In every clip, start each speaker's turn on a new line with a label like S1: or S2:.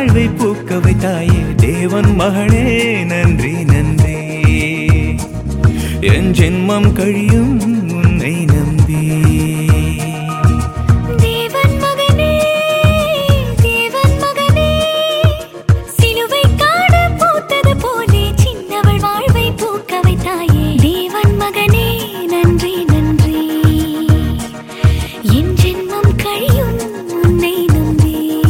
S1: வாழ்வை பூக்க வைத்தாயே தேவன் மகளே நன்றி நன்றி என் ஜென்மம் கழியும் உன்னை நம்பி
S2: தேவன் மகனே தேவன் மகனே சிலுவை காடு பூத்தது போலே சின்னவள் வாழ்வை பூக்க வைத்தாயே தேவன் மகனே நன்றி நன்றி என் ஜென்மம் கழியும் உன்னை நம்பி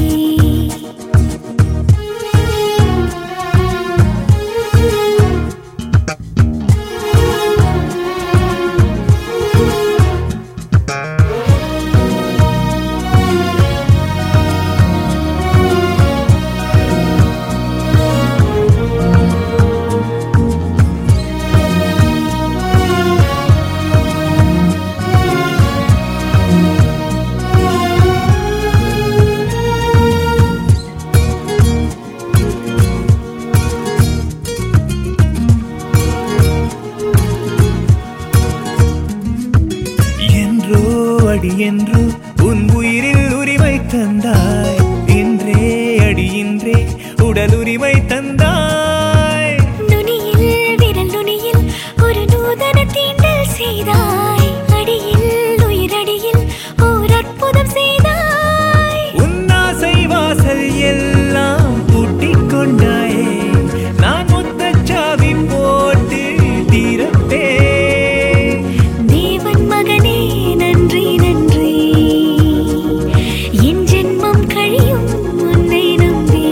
S1: என்றோ அடி என்றோ உன் உயிரில் உரிமை தந்தாய் இன்றே அடி இன்றே உடல் உரிமை தந்தாய்
S2: நுனியில் விரல் நுனியில் ஒரு நூதன தீண்டல் செய்தாய் அடியில் உயிரடியில் ஓர் அற்புதம் செய்தாய்
S1: உன் ஆசை வாசல் எல்லாம் பூட்டிக் கொண்டாயே நான் முத்தச்சாவி போட்டு தீரத்தே
S2: தேவன் மகனே நன்றி நன்றி என் ஜென்மம் கழியும் உன்னை நம்பி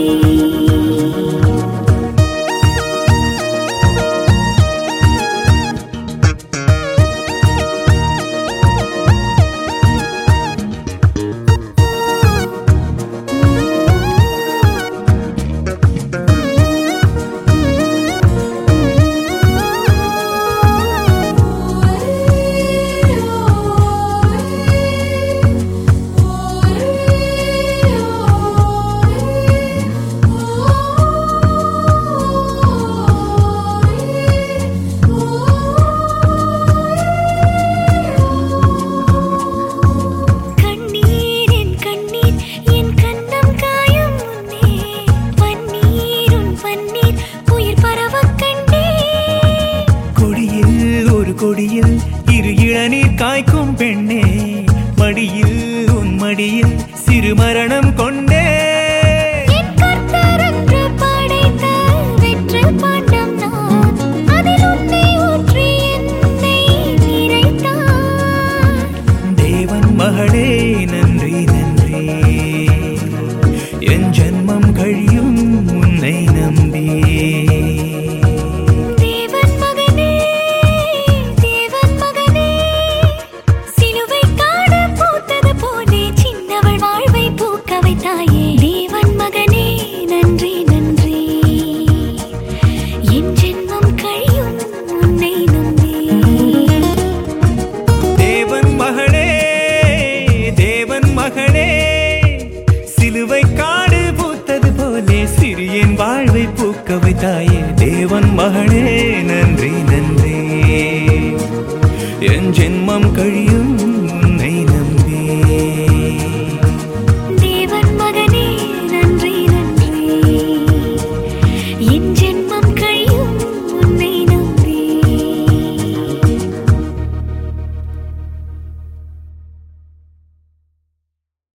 S2: கண்ணீர் என் கண்ணீர் என் கண்ணம் காயும் முன்னே பன்னீர் உன் பன்னீர் உயிர் பரவக் கண்டேன்
S1: கொடியில் ஒரு கொடியில் இரு இளநீர் காய்க்கும் பெண்ணே மடியில் உன் மடியில் சிறு மரணம் கொண்டே
S2: என் கர்த்தரன்று படைத்த வெற்று பாண்டம் நான். அதில் உன்னை ஊற்றி என்னை நிறைத்தார்.
S1: தேவன் மகளே நன்றி நன்றி என் ஜன்மம் கழியும் உன்னை நம்பி
S2: தேவன் மகனே, தேவன் மகனே, சிலுவை காடு பூத்தது போலே சின்னவள் வாழ்வை பூக்க வைத்தாயே. தேவன் மகனே, நன்றி நன்றி என் ஜென்மம் கழியும் உன்னை நம்பி
S1: தேவன் மகளே தேவன் மகளே சிலுவை காடு பூத்தது போலே சிறியன் வாழ்வை பூக்க வைத்தாயே தேவன் மகளே நன்றி நன்றி என் ஜென்மம் கழியும்